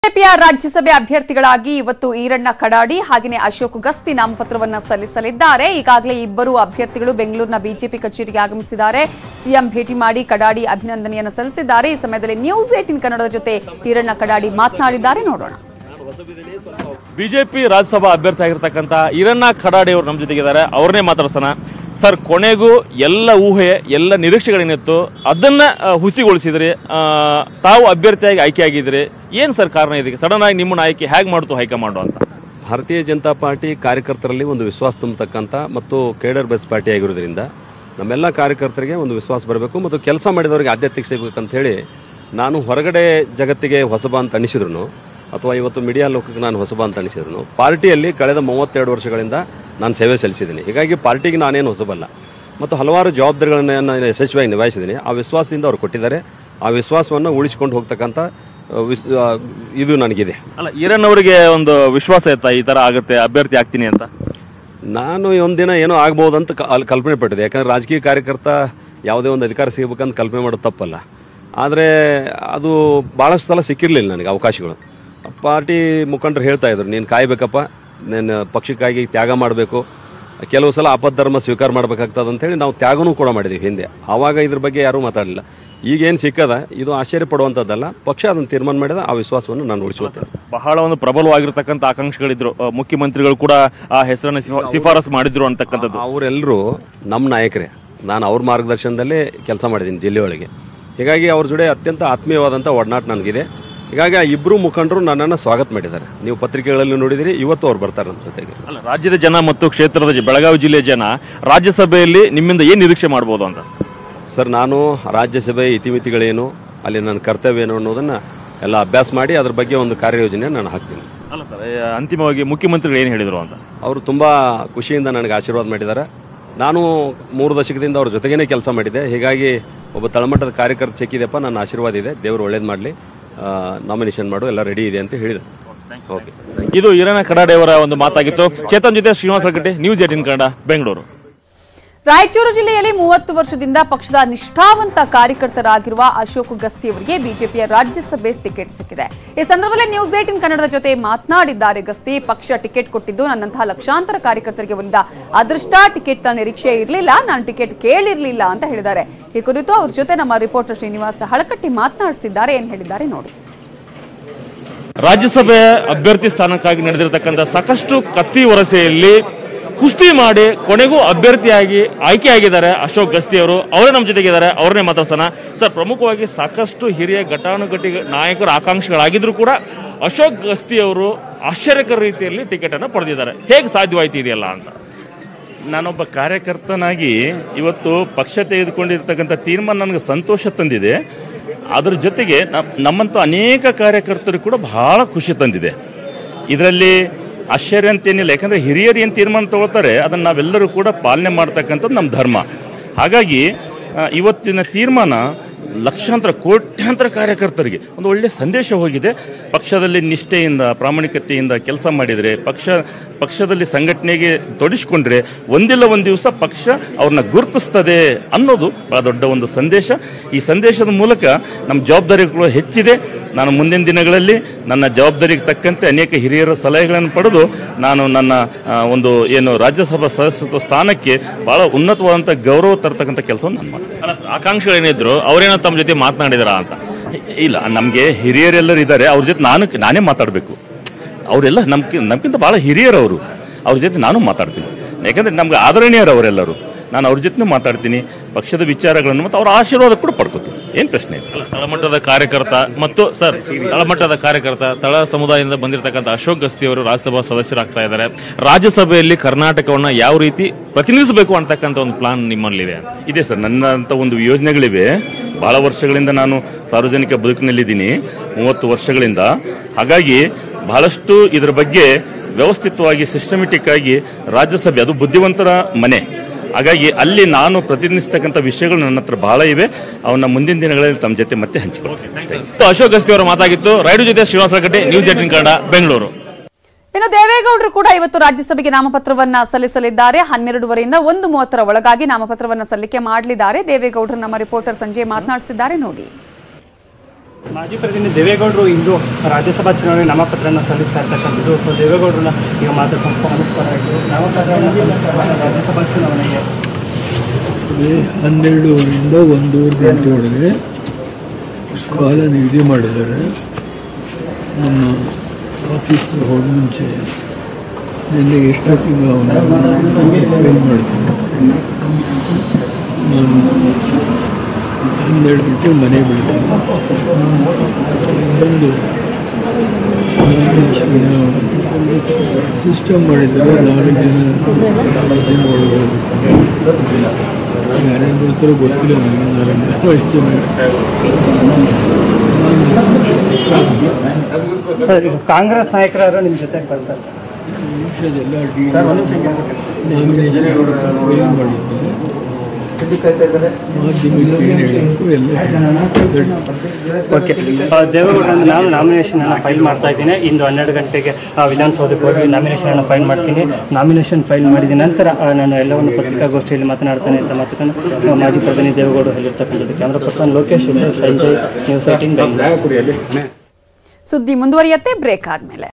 ಬಿಜೆಪಿಯ ರಾಜ್ಯಸಭೆ ಅಭ್ಯರ್ಥಿಗಳಾಗಿ ಇವತ್ತು ಈರಣ್ಣ ಕಡಾಡಿ ಹಾಗೆಯೇ ಅಶೋಕ್ ಗಸ್ತಿ ನಾಮಪತ್ರವನ್ನ ಸಲ್ಲಿಸಲಿದ್ದಾರೆ ಈಗಾಗಲೇ ಇಬ್ಬರು ಅಭ್ಯರ್ಥಿಗಳು ಬೆಂಗಳೂರಿನ ಬಿಜೆಪಿ ಕಚೇರಿಗೆ ಆಗಮಿಸಿದ್ದಾರೆ ಸಿಎಂ ಭೇಟಿ ಮಾಡಿ ಕಡಾಡಿ ಅಭಿನಂದನೆಯನ್ನು ಸಲ್ಲಿಸಿದ್ದಾರೆ ಈ ಸಮಯದಲ್ಲಿ ನ್ಯೂಸ್ ಏಟಿನ್ ಕನ್ನಡದ ಜೊತೆ ಈರಣ್ಣ ಕಡಾಡಿ ಮಾತನಾಡಿದ್ದಾರೆ ನೋಡೋಣ ಬಿಜೆಪಿ ರಾಜ್ಯಸಭಾ ಅಭ್ಯರ್ಥಿ ಆಗಿರ್ತಕ್ಕಂಥ ಈರಣ್ಣ ಖಡಾಡಿ ಅವರು ನಮ್ಮ ಜೊತೆಗಿದ್ದಾರೆ ಅವ್ರನ್ನೇ ಮಾತಾಡ್ಸೋಣ ಸರ್ ಕೊನೆಗೂ ಎಲ್ಲ ಊಹೆ ಎಲ್ಲ ನಿರೀಕ್ಷೆಗಳೇನಿತ್ತು ಅದನ್ನ ಆ, ಹುಸಿಗೊಳಿಸಿದ್ರಿ ಆ, ತಾವು ಅಭ್ಯರ್ಥಿಯಾಗಿ ಆಯ್ಕೆ ಆಗಿದ್ರಿ ಏನು ಸರ್ ಕಾರಣ ಇದಕ್ಕೆ ಸಡನ್ ಆಗಿ ನಿಮ್ಮನ್ನ ಆಯ್ಕೆ ಹೇಗೆ ಮಾಡ್ತು ಹೈಕಮಾಂಡು ಅಂತ ಭಾರತೀಯ ಜನತಾ ಪಾರ್ಟಿ ಕಾರ್ಯಕರ್ತರಲ್ಲಿ ಒಂದು ವಿಶ್ವಾಸ ತುಂಬತಕ್ಕಂಥ ಮತ್ತು ಕೇಡರ್ ಬೆಸ್ ಪಾರ್ಟಿ ಆಗಿರೋದ್ರಿಂದ ನಮ್ಮೆಲ್ಲ ಕಾರ್ಯಕರ್ತರಿಗೆ ಒಂದು ವಿಶ್ವಾಸ ಬರಬೇಕು ಮತ್ತು ಕೆಲಸ ಮಾಡಿದವರಿಗೆ ಆದ್ಯತೆ ಸಿಗಬೇಕಂತ ಹೇಳಿ ನಾನು ಹೊರಗಡೆ ಜಗತ್ತಿಗೆ ಹೊಸಬ ಅಂತ ಅನಿಸಿದ್ರು ಅಥವಾ ಇವತ್ತು ಮೀಡಿಯಾ ಲೋಕಕ್ಕೆ ನಾನು ಹೊಸಬ ಅಂತ ಅನಿಸಿದ್ರು ಪಾರ್ಟಿಯಲ್ಲಿ ಕಳೆದ ಮೂವತ್ತೆರಡು ವರ್ಷಗಳಿಂದ ನಾನು ಸೇವೆ ಸಲ್ಲಿಸಿದ್ದೀನಿ ಹೀಗಾಗಿ ಪಾರ್ಟಿಗೆ ನಾನೇನು ಹೊಸಬಲ್ಲ ಮತ್ತು ಹಲವಾರು ಜವಾಬ್ದಾರಿಗಳನ್ನು ನಾನು ಯಶಸ್ವಿಯಾಗಿ ನಿಭಾಯಿಸಿದ್ದೀನಿ ಆ ವಿಶ್ವಾಸದಿಂದ ಅವ್ರು ಕೊಟ್ಟಿದ್ದಾರೆ ಆ ವಿಶ್ವಾಸವನ್ನು ಉಳಿಸಿಕೊಂಡು ಹೋಗ್ತಕ್ಕಂಥ ಆ, ವಿಸ್ ಆ, ಇದು ನನಗಿದೆ ಅಲ್ಲ ಈರಣ್ಣವರಿಗೆ ಒಂದು ವಿಶ್ವಾಸ ಇತ್ತಾ ಈ ತರ ಆಗುತ್ತೆ ಅಭ್ಯರ್ಥಿ ಆಗ್ತೀನಿ ಅಂತ ನಾನು ಒಂದಿನ ಏನೋ ಆಗ್ಬೋದು ಅಂತ ಕ- ಅಲ್ಲಿ ಕಲ್ಪನೆ ಪಟ್ಟಿದ್ದೆ ಯಾಕಂದ್ರೆ ರಾಜಕೀಯ ಕಾರ್ಯಕರ್ತ ಯಾವುದೇ ಒಂದು ಅಧಿಕಾರ ಸಿಗಬೇಕಂತ ಕಲ್ಪನೆ ಮಾಡೋದು ತಪ್ಪಲ್ಲ ಆದರೆ ಅದು ಭಾಳಷ್ಟು ಸಲ ಸಿಕ್ಕಿರಲಿಲ್ಲ ನನಗೆ ಅವಕಾಶಗಳು ಪಾರ್ಟಿ ಮುಖಂಡರು ಹೇಳ್ತಾ ಇದ್ರು ನೀನು ಕಾಯ್ಬೇಕಪ್ಪ ನೀನು ಪಕ್ಷಕ್ಕಾಗಿ ತ್ಯಾಗ ಮಾಡಬೇಕು ಕೆಲವು ಸಲ ಅಪಧರ್ಮ ಸ್ವೀಕಾರ ಮಾಡಬೇಕಾಗ್ತದೆ ಅಂತೇಳಿ ನಾವು ತ್ಯಾಗನೂ ಕೂಡ ಮಾಡಿದ್ದೀವಿ ಹಿಂದೆ ಆವಾಗ ಇದ್ರ ಬಗ್ಗೆ ಯಾರೂ ಮಾತಾಡಲಿಲ್ಲ ಈಗೇನು ಸಿಕ್ಕದ ಇದು ಆಶ್ಚರ್ಯ ಪಡುವಂಥದ್ದಲ್ಲ ಪಕ್ಷ ಅದನ್ನು ತೀರ್ಮಾನ ಮಾಡಿದ ಆ ವಿಶ್ವಾಸವನ್ನು ನಾನು ಉಳಿಸ್ಕೊಳ್ತೇನೆ ಬಹಳ ಒಂದು ಪ್ರಬಲವಾಗಿರ್ತಕ್ಕಂಥ ಆಕಾಂಕ್ಷಿಗಳಿದ್ರು ಆ, ಮುಖ್ಯಮಂತ್ರಿಗಳು ಕೂಡ ಆ ಹೆಸರನ್ನ ಶಿಫಾ- ಶಿಫಾರಸು ಮಾಡಿದ್ರು ಅಂತಕ್ಕಂಥದ್ದು ಅವರೆಲ್ಲರೂ ನಮ್ಮ ನಾಯಕರೇ ನಾನು ಅವ್ರ ಮಾರ್ಗದರ್ಶನದಲ್ಲೇ ಕೆಲಸ ಮಾಡಿದ್ದೀನಿ ಜಿಲ್ಲೆಯೊಳಗೆ ಹೀಗಾಗಿ ಅವ್ರ ಜೊತೆ ಅತ್ಯಂತ ಆತ್ಮೀಯವಾದಂಥ ಒಡನಾಟ ನನಗಿದೆ ಹೀಗಾಗಿ ಆ ಇಬ್ಬರು ಮುಖಂಡರು ನನ್ನನ್ನು ಸ್ವಾಗತ ಮಾಡಿದ್ದಾರೆ ನೀವು ಪತ್ರಿಕೆಗಳಲ್ಲಿ ನೋಡಿದಿರಿ ಇವತ್ತು ಅವ್ರು ಬರ್ತಾರೆ ನಮ್ಮ ಜೊತೆಗೆ ಅಲ್ಲ ರಾಜ್ಯದ ಜನ ಮತ್ತು ಕ್ಷೇತ್ರದ ಜ- ಬೆಳಗಾವಿ ಜಿಲ್ಲೆಯ ಜನ ರಾಜ್ಯಸಭೆಯಲ್ಲಿ ನಿಮ್ಮಿಂದ ಏನು ನಿರೀಕ್ಷೆ ಮಾಡ್ಬೋದು ಅಂತ ಸರ್ ನಾನು ರಾಜ್ಯಸಭೆ ಇತಿಮಿತಿಗಳೇನು ಅಲ್ಲಿ ನನ್ನ ಕರ್ತವ್ಯ ಏನು ಅನ್ನೋದನ್ನು ಎಲ್ಲ ಅಭ್ಯಾಸ ಮಾಡಿ ಅದ್ರ ಬಗ್ಗೆ ಒಂದು ಕಾರ್ಯಯೋಜನೆ ನಾನು ಹಾಕ್ತೀನಿ ಅಲ್ಲ ಸರ್ ಅಂತಿಮವಾಗಿ ಮುಖ್ಯಮಂತ್ರಿಗಳು ಏನು ಹೇಳಿದ್ರು ಅಂತ ಅವರು ತುಂಬ ಖುಷಿಯಿಂದ ನನಗೆ ಆಶೀರ್ವಾದ ಮಾಡಿದ್ದಾರೆ ನಾನು ಮೂರು ದಶಕದಿಂದ ಅವ್ರ ಜೊತೆಗೇನೆ ಕೆಲಸ ಮಾಡಿದ್ದೆ ಹೀಗಾಗಿ ಒಬ್ಬ ತಳಮಟ್ಟದ ಕಾರ್ಯಕರ್ತ ಸಿಕ್ಕಿದೆಪ್ಪ ನನ್ನ ಆಶೀರ್ವಾದ ಇದೆ ದೇವರು ಒಳ್ಳೇದು ಮಾಡಲಿ ನಾಮಿನೇಷನ್ ಮಾಡು ಎಲ್ಲ ರೆಡಿ ಇದೆ ಅಂತ ಹೇಳಿದೆ ಓಕೆ ಇದು ಈರಣ್ಣ ಕಡಾಡೆ ಅವರ ಒಂದು ಮಾತಾಗಿತ್ತು ಚೇತನ್ ಜೊತೆ ಶ್ರೀನಿವಾಸ ಗಡ್ಡೆ ನ್ಯೂಸ್ ಏಟಿನ್ ಕನ್ನಡ ಬೆಂಗಳೂರು ರಾಯಚೂರು ಜಿಲ್ಲೆಯಲ್ಲಿ ಮೂವತ್ತು ವರ್ಷದಿಂದ ಪಕ್ಷದ ನಿಷ್ಠಾವಂತ ಕಾರ್ಯಕರ್ತರಾಗಿರುವ ಅಶೋಕ್ ಗಸ್ತಿ ಅವರಿಗೆ ಬಿಜೆಪಿಯ ರಾಜ್ಯಸಭೆ ಟಿಕೆಟ್ ಸಿಕ್ಕಿದೆ ಈ ಸಂದರ್ಭದಲ್ಲಿ ನ್ಯೂಸ್ ಏಟಿನ್ ಕನ್ನಡದ ಜೊತೆ ಮಾತನಾಡಿದ್ದಾರೆ ಗಸ್ತಿ ಪಕ್ಷ ಟಿಕೆಟ್ ಕೊಟ್ಟಿದ್ದು ನನ್ನಂತಹ ಲಕ್ಷಾಂತರ ಕಾರ್ಯಕರ್ತರಿಗೆ ಒಲಿದ ಅದೃಷ್ಟ ಟಿಕೆಟ್ ನಿರೀಕ್ಷೆ ಇರಲಿಲ್ಲ ನಾನು ಟಿಕೆಟ್ ಕೇಳಿರ್ಲಿಲ್ಲ ಅಂತ ಹೇಳಿದ್ದಾರೆ ಈ ಕುರಿತು ಅವ್ರ ಜೊತೆ ನಮ್ಮ ರಿಪೋರ್ಟರ್ ಶ್ರೀನಿವಾಸ ಹಳಕಟ್ಟಿ ಮಾತನಾಡಿಸಿದ್ದಾರೆ ಏನ್ ಹೇಳಿದ್ದಾರೆ ನೋಡಿ ರಾಜ್ಯಸಭೆ ಅಭ್ಯರ್ಥಿ ಸ್ಥಾನಕ್ಕಾಗಿ ನಡೆದಿರತಕ್ಕಂಥ ಸಾಕಷ್ಟು ಕತ್ತಿ ವರಸೆಯಲ್ಲಿ ಕುಸ್ತಿ ಮಾಡಿ ಕೊನೆಗೂ ಅಭ್ಯರ್ಥಿಯಾಗಿ ಆಯ್ಕೆಯಾಗಿದ್ದಾರೆ ಅಶೋಕ್ ಗಸ್ತಿ ಅವರು ಅವರೇ ನಮ್ಮ ಜೊತೆಗಿದ್ದಾರೆ ಅವ್ರನ್ನೇ ಮಾತಾಡ್ಸೋಣ ಸರ್ ಪ್ರಮುಖವಾಗಿ ಸಾಕಷ್ಟು ಹಿರಿಯ ಘಟಾನುಘಟಿ ನಾಯಕರ ಆಕಾಂಕ್ಷಿಗಳಾಗಿದ್ರು ಕೂಡ ಅಶೋಕ್ ಗಸ್ತಿ ಅವರು ಆಶ್ಚರ್ಯಕರ ರೀತಿಯಲ್ಲಿ ಟಿಕೆಟ್ ಅನ್ನು ಪಡೆದಿದ್ದಾರೆ ಹೇಗೆ ಸಾಧ್ಯವಾಯ್ತು ಇದೆಯಲ್ಲ ಅಂತ ನಾನೊಬ್ಬ ಕಾರ್ಯಕರ್ತನಾಗಿ ಇವತ್ತು ಪಕ್ಷ ತೆಗೆದುಕೊಂಡಿರ್ತಕ್ಕಂಥ ತೀರ್ಮಾನ ನನಗೆ ಸಂತೋಷ ತಂದಿದೆ ಅದರ ಜೊತೆಗೆ ನಮ್- ನಮ್ಮಂಥ ಅನೇಕ ಕಾರ್ಯಕರ್ತರು ಕೂಡ ಬಹಳ ಖುಷಿ ತಂದಿದೆ ಇದರಲ್ಲಿ ಆಶ್ಚರ್ಯ ಅಂತೇನಿಲ್ಲ ಯಾಕಂದರೆ ಹಿರಿಯರು ಏನು ತೀರ್ಮಾನ ತಗೊಳ್ತಾರೆ ಅದನ್ನು ನಾವೆಲ್ಲರೂ ಕೂಡ ಪಾಲನೆ ಮಾಡ್ತಕ್ಕಂಥದ್ದು ನಮ್ಮ ಧರ್ಮ ಹಾಗಾಗಿ ಆ, ಇವತ್ತಿನ ತೀರ್ಮಾನ ಲಕ್ಷಾಂತರ ಕೋಟ್ಯಾಂತರ ಕಾರ್ಯಕರ್ತರಿಗೆ ಒಂದು ಒಳ್ಳೆಯ ಸಂದೇಶ ಹೋಗಿದೆ ಪಕ್ಷದಲ್ಲಿ ನಿಷ್ಠೆಯಿಂದ ಪ್ರಾಮಾಣಿಕತೆಯಿಂದ ಕೆಲಸ ಮಾಡಿದರೆ ಪಕ್ಷ ಪಕ್ಷದಲ್ಲಿ ಸಂಘಟನೆಗೆ ತೊಡಗಿಸ್ಕೊಂಡ್ರೆ ಒಂದಿಲ್ಲ ಒಂದು ದಿವಸ ಪಕ್ಷ ಅವ್ರನ್ನ ಗುರುತಿಸ್ತದೆ ಅನ್ನೋದು ಬಹಳ ದೊಡ್ಡ ಒಂದು ಸಂದೇಶ ಈ ಸಂದೇಶದ ಮೂಲಕ ನಮ್ಮ ಜವಾಬ್ದಾರಿಗಳು ಹೆಚ್ಚಿದೆ ನಾನು ಮುಂದಿನ ದಿನಗಳಲ್ಲಿ ನನ್ನ ಜವಾಬ್ದಾರಿಗೆ ತಕ್ಕಂತೆ ಅನೇಕ ಹಿರಿಯರ ಸಲಹೆಗಳನ್ನು ಪಡೆದು ನಾನು ನನ್ನ ಆ, ಒಂದು ಏನು ರಾಜ್ಯಸಭಾ ಸದಸ್ಯತ್ವ ಸ್ಥಾನಕ್ಕೆ ಬಹಳ ಉನ್ನತವಾದಂಥ ಗೌರವ ತರ್ತಕ್ಕಂಥ ಕೆಲಸವನ್ನು ನಾನು ಮಾಡ್ತೀನಿ ಅಲ್ಲ ಸರ್ ಆಕಾಂಕ್ಷಿಗಳೇನಿದ್ರು ಅವರೇನೋ ತಮ್ಮ ಜೊತೆ ಮಾತನಾಡಿದಾರ ಅಂತ ಇಲ್ಲ ನಮಗೆ ಹಿರಿಯರೆಲ್ಲರೂ ಇದ್ದಾರೆ ಅವ್ರ ಜೊತೆ ನಾನು ನಾನೇ ಮಾತಾಡಬೇಕು ಅವರೆಲ್ಲ ನಮ್ಕಿ ನಮ್ಗಿಂತ ಭಾಳ ಹಿರಿಯರು ಅವರು ಅವ್ರ ಜೊತೆ ನಾನು ಮಾತಾಡ್ತೀನಿ ಯಾಕಂದರೆ ನಮ್ಗೆ ಆದರಣೀಯರು ಅವರೆಲ್ಲರೂ ನಾನು ಅವ್ರ ಜೊತೆ ಮಾತಾಡ್ತೀನಿ ಪಕ್ಷದ ವಿಚಾರಗಳನ್ನು ಮತ್ತು ಅವ್ರ ಆಶೀರ್ವಾದ ಕೂಡ ಪಡ್ಕೋತೀನಿ ಏನು ಪ್ರಶ್ನೆ ಇಲ್ಲ ಅಲ್ಲ, ತಳಮಟ್ಟದ ಕಾರ್ಯಕರ್ತ ಮತ್ತು ಸರ್ ತಳಮಟ್ಟದ ಕಾರ್ಯಕರ್ತ ತಳ ಸಮುದಾಯದಿಂದ ಬಂದಿರತಕ್ಕಂಥ ಅಶೋಕ್ ಗಸ್ತಿ ಅವರು ರಾಜ್ಯಸಭಾ ಸದಸ್ಯರಾಗ್ತಾ ಇದ್ದಾರೆ ರಾಜ್ಯಸಭೆಯಲ್ಲಿ ಕರ್ನಾಟಕವನ್ನ ಯಾವ ರೀತಿ ಪ್ರತಿನಿಧಿಸಬೇಕು ಅಂತಕ್ಕಂಥ ಒಂದು ಪ್ಲಾನ್ ನಿಮ್ಮಲ್ಲಿದೆ ಇದೆ ಸರ್ ನನ್ನ ಅಂತ ಒಂದು ಯೋಜನೆಗಳಿವೆ ಭಾಳ ವರ್ಷಗಳಿಂದ ನಾನು ಸಾರ್ವಜನಿಕ ಬದುಕಿನಲ್ಲಿದ್ದೀನಿ ಮೂವತ್ತು ವರ್ಷಗಳಿಂದ ಹಾಗಾಗಿ ಬಹಳಷ್ಟು ಇದರ ಬಗ್ಗೆ ವ್ಯವಸ್ಥಿತವಾಗಿ ಸಿಸ್ಟಮೆಟಿಕ್ ಆಗಿ ರಾಜ್ಯಸಭೆ ಅದು ಬುದ್ಧಿವಂತರ ಮನೆ ಹಾಗಾಗಿ ಅಲ್ಲಿ ನಾನು ಪ್ರತಿನಿಧಿಸ್ತಕ್ಕಂಥ ವಿಷಯಗಳು ನನ್ನ ಹತ್ರ ಬಹಳ ಇವೆ ಅವನ್ನ ಮುಂದಿನ ದಿನಗಳಲ್ಲಿ ತಮ್ಮ ಜೊತೆ ಮತ್ತೆ ಹಂಚಿಕೊಳ್ತೀನಿ ಇದು ಅಶೋಕ್ ಗಸ್ತಿ ಅವರ ಮಾತಾಗಿತ್ತು ರೈಡು ಜೊತೆ ಶ್ರೀನಿವಾಸ ಗಡ್ಡೆ ನ್ಯೂಸ್ ಏಟಿನ್ ಕನ್ನಡ ಬೆಂಗಳೂರು ಇನ್ನು ದೇವೇಗೌಡರು ಕೂಡ ಇವತ್ತು ರಾಜ್ಯಸಭೆಗೆ ನಾಮಪತ್ರವನ್ನ ಸಲ್ಲಿಸಲಿದ್ದಾರೆ ಹನ್ನೆರಡುವರೆಯಿಂದ ಒಂದು ಮೂವತ್ತರ ಒಳಗಾಗಿ ನಾಮಪತ್ರವನ್ನ ಸಲ್ಲಿಕೆ ಮಾಡಲಿದ್ದಾರೆ ದೇವೇಗೌಡರು ನಮ್ಮ ರಿಪೋರ್ಟರ್ ಸಂಜಯ್ ಮಾತನಾಡಿಸಿದ್ದಾರೆ ನೋಡಿ ಮಾಜಿ ಪ್ರತಿನಿಧಿ ದೇವೇಗೌಡರು ಇಂದು ರಾಜ್ಯಸಭಾ ಚುನಾವಣೆ ನಾಮಪತ್ರವನ್ನು ಸಲ್ಲಿಸ್ತಾ ಇರ್ತಕ್ಕಂಥದ್ದು ಸೊ ದೇವೇಗೌಡರನ್ನ ಈಗ ಮಾತ್ರ ಸಂಸ್ಥೆ ನಮಸ್ಕಾರ ಆಯಿತು ನಾಮಪತ್ರವನ್ನು ಸಲ್ಲಿಸ್ತಾ ರಾಜ್ಯಸಭಾ ಚುನಾವಣೆಗೆ ಹನ್ನೆರಡುವರೆಯಿಂದ ಒಂದೂವರೆ ಗಂಟೆ ಒಳಗೆ ಕಾಲ ನಿಗದಿ ಮಾಡಿದ್ದಾರೆ ನಮ್ಮ ಆಫೀಸ್ಗೆ ಹೋದ ಮುಂಚೆ ನಿನ್ನೆ ಎಷ್ಟೊತ್ತಿಗೆ ಅವನು ಫೈಲ್ ಮಾಡ್ತೀನಿ ನಾನು ಹನ್ನೆರಡು ಗಂಟೆ ಮನೆ ಬಿಡ್ತೀನಿ ಬಂದು ಸಿಸ್ಟಮ್ ಮಾಡಿದ್ದಾರೆ ನಾಲ್ಕು ಜನ ನಾಲ್ಕು ಜನ ಒಳಗೆ ಯಾರ್ಯಾರು ಬರ್ತಾರೋ ಗೊತ್ತಿಲ್ಲ ನನಗೆ ನಾಲ್ಕು ಜನ ಎಷ್ಟು ಜನ ಸರ್ ಈಗ ಕಾಂಗ್ರೆಸ್ ನಾಯಕರು ನಿಮ್ಮ ಜೊತೆಗೆ ಬರ್ತಾರೆ ವಿಷಯದೆಲ್ಲ ಡಿ ನಾಮಿನೇಷನ್ ಫೈಲ್ ಮಾಡಿದ್ದಾರೆ ಮಾಧ್ಯಮಕ್ಕೆ ಏನು ಹೇಳಬೇಕು ಎಲ್ಲ ಹೇಳಿ. ಓಕೆ ದೇವೇಗೌಡರ ನಾನು ನಾಮಿನೇಷನ್ ಅನ್ನು ಫೈಲ್ ಮಾಡ್ತಾ ಇದ್ದೀನಿ ಇಂದು ಹನ್ನೆರಡು ಗಂಟೆಗೆ ಆ, ವಿಧಾನಸೌಧಕ್ಕೆ ಹೋಗಿ ನಾಮಿನೇಷನ್ ಅನ್ನು ಫೈಲ್ ಮಾಡ್ತೀನಿ ನಾಮಿನೇಷನ್ ಫೈಲ್ ಮಾಡಿದ ನಂತರ ಆ, ನಾನು ಎಲ್ಲವನ್ನು ಪತ್ರಿಕಾಗೋಷ್ಠಿಯಲ್ಲಿ ಮಾತನಾಡ್ತೇನೆ ಅಂತ ಮಾತುಕನ್ನು ಆ, ಮಾಜಿ ಪ್ರಧಾನಿ ದೇವೇಗೌಡರು ಹೇಳಿರ್ತಕ್ಕಂಥದ್ದು ಕ್ಯಾಮ್ರಾ ಪರ್ಸನ್ ಲೋಕೇಶ್ ಜೊತೆ ಸಂಜಯ್ ನ್ಯೂಸ್ ಏಟಿನ್ ಬೆಂಗಳೂರು ಸುದ್ದಿ ಮುಂದುವರಿಯತ್ತೆ ಬ್ರೇಕ್ ಆದ್ಮೇಲೆ